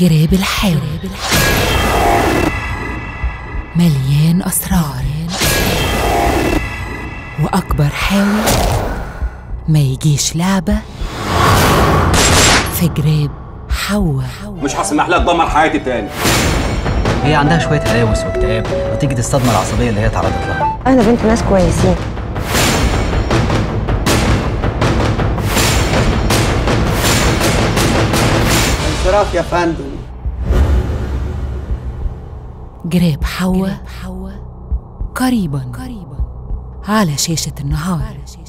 جراب الحاوي مليان أسرار وأكبر حاوي ما يجيش لعبة في جراب حوا مش هسمح لها تدمر حياتي تاني هي عندها شويه هلاوس واكتئاب نتيجه الصدمه العصبيه اللي هي تعرضت لها انا بنت ناس كويسين انصراف يا فندم جراب حوا قريبا على شاشة النهار